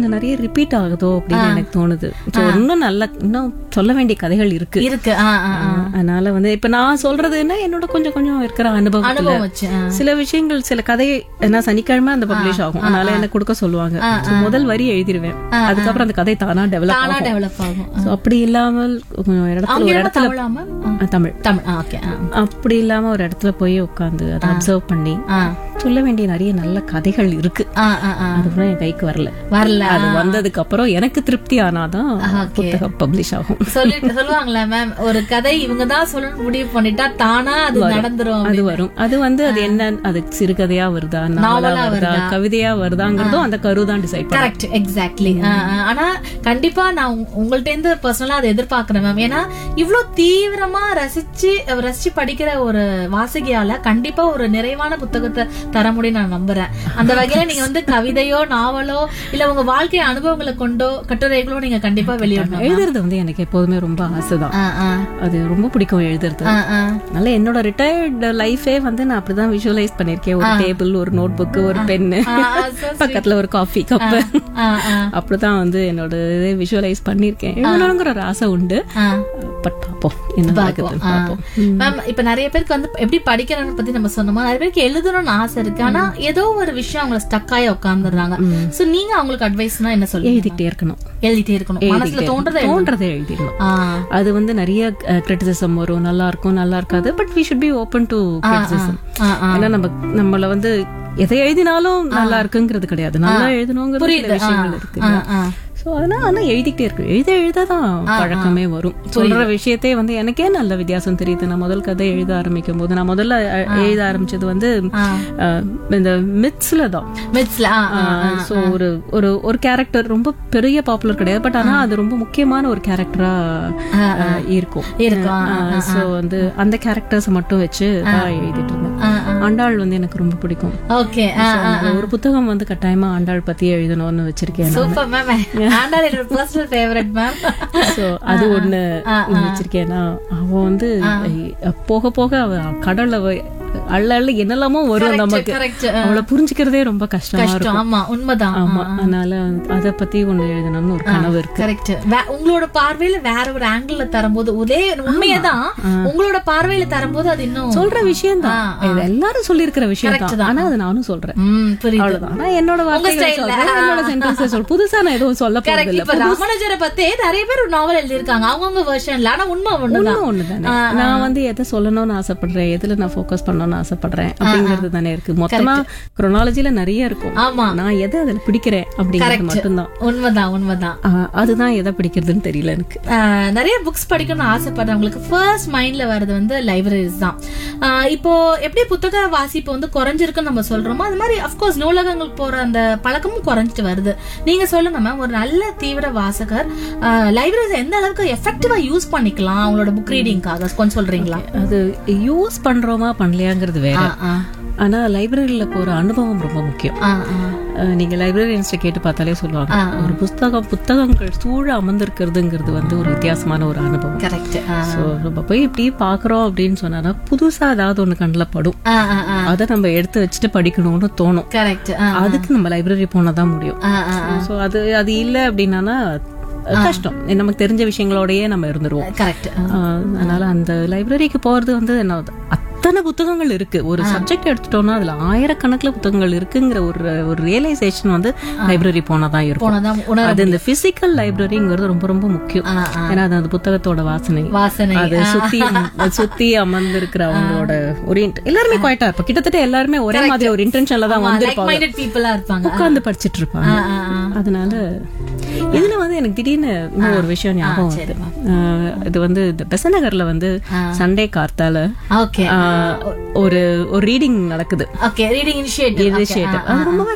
கொஞ்சம் நிறைய ரிப்பீட் ஆகுதோ அப்படின்னு எனக்கு தோணுது So, இன்னும் நல்ல இன்னும் சொல்ல வேண்டிய கதைகள் இருக்கு இருக்கு ஆ, ஆ, ஆ. அதனால வந்து இப்ப நான் சொல்றதுன்னா என்னோட கொஞ்சம் கொஞ்சம் இருக்கிற அனுபவத்துல அனுபவம் வச்சு ஆ. சில விஷயங்கள் சில கதை நான் சனிக்கிழமை அந்த பப்ளிஷ் ஆகும் அதனால எனக்கு கொடுக்க சொல்லுவாங்க So, முதல் வரி எழுதிருவேன் அதுக்கப்புறம் அந்த கதை தானா டெவலப் தானா ஆகும் டெவலப் ஆகும் So, அப்படி இல்லாமல் கொஞ்சம் இடத்துல அவங்க ஒரு என்ன இடத்துல தமிழா மேம் ஆ, தமிழ் தமிழ் ஓகே அப்படி இல்லாம ஒரு இடத்துல போய் உட்காந்து அதை அப்சர்வ் பண்ணி சொல்ல வேண்டிய நிறைய நல்ல கதைகள் இருக்கு அதுக்கப்புறம் என் கைக்கு வரல வரல அது வந்ததுக்கு அப்புறம் எனக்கு திருப்தி ஆனாதான் புத்தகம் பப்ளிஷ் ஆகும் சொல்லி சொல்லுவாங்களா மேம் ஒரு கதை இவங்க தான் சொல்லணும்னு முடிவு பண்ணிட்டா தானா அது நடந்துரும் அது வரும் அது வந்து அது என்ன அது சிறுகதையா வருதா நாவலா வருதா கவிதையா வருதாங்கிறதும் அந்த கரு தான் டிசைட் பண்ணும் கரெக்ட் எக்ஸாக்ட்லி ஆனா கண்டிப்பா நான் உங்க- உங்கள்ட்ட இருந்து பர்சனலா அதை எதிர்பார்க்கிறேன் மேம் ஏன்னா இவ்ளோ தீவிரமா ரசிச்சு ரசிச்சு படிக்கிற ஒரு வாசகியால கண்டிப்பா ஒரு நிறைவான புத்தகத்தை தர முடியும் நான் நம்புறேன் அந்த வகையில நீங்க வந்து கவிதையோ நாவலோ இல்ல உங்க வாழ்க்கை அனுபவங்களை கொண்டோ கட்டுரைகளோ நீங்க கண்டிப்பா வெளியிடணும் எழுதுறது வந்து எனக்கு எப்போதுமே ரொம்ப ஆசைதான் ஆ, ஆ, அது ரொம்ப பிடிக்கும் எழுதுறது ஆ, ஆ. நல்ல என்னோட ரிட்டையர்ட் லைஃபே வந்து நான் அப்படிதான் விஷுவலைஸ் பண்ணிருக்கேன் ஒரு டேபிள் ஒரு நோட் புக் ஒரு பென்னு ஆ, so பக்கத்துல ஒரு காஃபி கப்பு ஆ, ஆ, அப்படிதான் வந்து என்னோட இதை விஷுவலைஸ் பண்ணிருக்கேன் எழுதணுங்கிற ஒரு ஆசை உண்டு ஆ. பட் பாப்போம் என்ன நடக்குதுன்னு பாப்போம் மேம் இப்ப நிறைய பேருக்கு வந்து எப்படி படிக்கிறன்னு பத்தி நம்ம சொன்னோமா நிறைய பேருக்கு எழுதணும்னு ஆசை இருக்கு ஆனா ஏதோ ஒரு விஷயம் அவங்கள ஸ்டக் ஆகி உட்காந்துடுறாங்க சோ நீங்க அவங்களுக்கு அட்வைஸ்னா என்ன சொல்லுங்க எழுதிட்டே இருக்கணும் எழுதிட்டே இருக்கணும் மனசுல தோன்றதை எழுதணும். தோன்றதை எழுதிடணும் ஆ, அது வந்து நிறைய கிரிட்டிசிசம் வரும் நல்லா இருக்கும் நல்லா இருக்காது but we should be open to criticism ஆ, ஆ. ஏன்னா நம்ம நம்மள வந்து எதை எழுதினாலும் நல்லா இருக்குங்கிறது கிடையாது நல்லா எழுதணுங்கிறது சில விஷயங்கள் இருக்கு ஆ, ஆ. சோ அதனால ஆனா எழுதிக்கிட்டே இருக்கு எழுத எழுததான் பழக்கமே வரும் சொல்ற விஷயத்தே வந்து எனக்கே நல்ல வித்தியாசம் தெரியுது நான் முதல் கதை எழுத ஆரம்பிக்கும் போது நான் முதல்ல அ- எழுத ஆரம்பிச்சது வந்து அஹ், இந்த மித்ஸ்ல தான் மித்ஸ்ல ஆ, ஆ. சோ ஒரு ஒரு ஒரு கேரக்டர் ரொம்ப பெரிய பாப்புலர் கிடையாது பட் ஆனா அது ரொம்ப முக்கியமான ஒரு கேரக்டரா இருக்கும் இருக்கும். சோ வந்து அந்த கேரக்டர்ஸ் மட்டும் வச்சு தான் எழுதிட்டு இருந்தேன் ஆ, ஆ. ஆண்டாள் வந்து எனக்கு ரொம்ப பிடிக்கும் ஓகே So, அதனால ஒரு புத்தகம் வந்து கட்டாயமா ஆண்டாள் பத்தி எழுதணும்னு வச்சிருக்கேன் நான். சூப்பர் மேம் ஆண்டாள் என்னோட பர்சனல் ஃபேவரட் மேம் சோ அது ஒண்ணு வச்சிருக்கேன்னா அவ வந்து அஹ், போக போக அவ கடல்ல வ- அள்ள அள்ள என்னெல்லாமோ வரும் நமக்கு கரெக்ட் அவளை புரிஞ்சுக்கிறதே ரொம்ப கஷ்டமா இருக்கும் கஷ்டம் ஆமா உண்மைதான் ஆமா அதனால அத பத்தி ஒண்ணு எழுதணும்னு ஒரு கனவு இருக்கு கரெக்ட் உங்களோட பார்வையில வேற ஒரு ஆங்கிள் தரும்போது ஒரே உண்மையதான் உங்களோட பார்வையில தரும்போது அது இன்னும் சொல்ற விஷயம் தான் எல்லாரும் சொல்லியிருக்கிற விஷயம் தான் ஆனா அது நானும் சொல்றேன் ம், புரியுது அவ்வளவுதான் ஆனா என்னோட வார்த்தைகளை style ல. சொல்றேன் என்னோட சென்டென்ஸ் சொல்றேன் புதுசா நான் எதுவும் சொல்ல போறது கரெக்ட் இல்ல இப்ப ராமானுஜரை பத்தி நிறைய பேர் ஒரு நாவல் எழுதியிருக்காங்க அவங்கவுங்க வெர்ஷன்ல ஆனா உண்மை ஒண்ணுதான் ஒண்ணு ஒண்ணுதானே நான் வந்து எதை சொல்லணும்னு ஆசைப்படுறேன் எதுல நான் ஃபோக்கஸ் பண்ணணும்னு ஆசைப்படுறேன் அப்படிங்கிறது தானே இருக்கு மொத்தமா குரோனாலஜில நிறைய இருக்கும் ஆமா நான் எதை அதுல பிடிக்கிறேன் அப்படிங்கிறது மட்டும்தான் உண்மைதான் உண்மைதான் ஆஹ் அதுதான் எதை பிடிக்கிறதுன்னு தெரியல எனக்கு ஆஹ் நிறைய புக்ஸ் படிக்கணும்னு ஆசைப்படுறவங்களுக்கு ஃபர்ஸ்ட் மைண்ட்ல வர்றது வந்து லைப்ரரிஸ் தான் ஆஹ் இப்போ எப்படி புத்தக வாசிப்பு வந்து குறைஞ்சிருக்குன்னு நம்ம சொல்றோமோ அது மாதிரி அஃப்கோர்ஸ் நூலகங்கள் போற அந்த பழக்கமும் குறைஞ்சிட்டு வருது நீங்க சொல்லுங்க மேம் ஒரு நல்ல தீவிர வாசகர் லைப்ரரிஸ் எந்த அளவுக்கு எஃபெக்டிவா யூஸ் பண்ணிக்கலாம் அவங்களோட புக் ரீடிங்காக கொஞ்சம் சொல்றீங்களா அது யூஸ் பண்றோமா பண்ணலையாங்கிறது வேற ஆ, ஆனா லைப்ரரியில போற அனுபவம் ரொம்ப முக்கியம் ஆ, ஆ. அஹ் நீங்க லைப்ரரியன்ஸ்ட கேட்டு பார்த்தாலே சொல்லுவாங்க ஒரு புத்தகம் புத்தகங்கள் சூழ அமர்ந்திருக்கிறதுங்கிறது வந்து ஒரு வித்தியாசமான ஒரு அனுபவம் கரெக்ட் சோ நம்ம போய் இப்படி பாக்குறோம் அப்படின்னு சொன்னா புதுசா ஏதாவது ஒண்ணு கண்ணில் படும் அதை நம்ம எடுத்து வச்சுட்டு படிக்கணும்னு தோணும் கரெக்ட் அதுக்கு நம்ம லைப்ரரி போனதான் முடியும் சோ அது அது இல்ல அப்படின்னா கஷ்டம் நமக்கு தெரிஞ்ச விஷயங்களோடயே நம்ம இருந்துருவோம் கரெக்ட் ஆஹ் அதனால அந்த லைப்ரரிக்கு போறது வந்து என்ன அத்தனை புத்தகங்கள் இருக்கு ஒரு சப்ஜெக்ட் எடுத்துட்டோம்னா அதுல ஆயிரக்கணக்குல புத்தகங்கள் இருக்குங்கிற ஒரு ஒரு ரியலைசேஷன் வந்து லைப்ரரி போனாதான் இருக்கும் போனதான் உணர அது இந்த பிசிக்கல் லைப்ரரிங்கிறது ரொம்ப ரொம்ப முக்கியம் ஆ, ஆ. ஏன்னா அது அந்த புத்தகத்தோட வாசனை வாசனை அது சுத்தி அது சுத்தி அமர்ந்திருக்கிற அவங்களோட ஒரு int- எல்லாருமே குவாய்ட்டா இருப்ப கிட்டத்தட்ட எல்லாருமே ஒரே மாதிரி ஒரு இன்டென்ஷன்ல தான் லைக் வந்திருப்பாங்க மைண்டட் பீப்புளா இருப்பாங்க உட்கார்ந்து படிச்சிட்டு இருப்பாங்க ஆ, ஆ. அதனால இதுல வந்து எனக்கு திடீர்னு இன்னும் ஒரு விஷயம் ஞாபகம் வருது ஆஹ் இது வந்து இந்த பெசநகர்ல வந்து சண்டே கார்த்தால ஓகே ஆஹ் ஒரு ஒரு ரீடிங் நடக்குது ஓகே ரீடிங் இனிஷியேட்டிவ் Initiative. அது ரொம்ப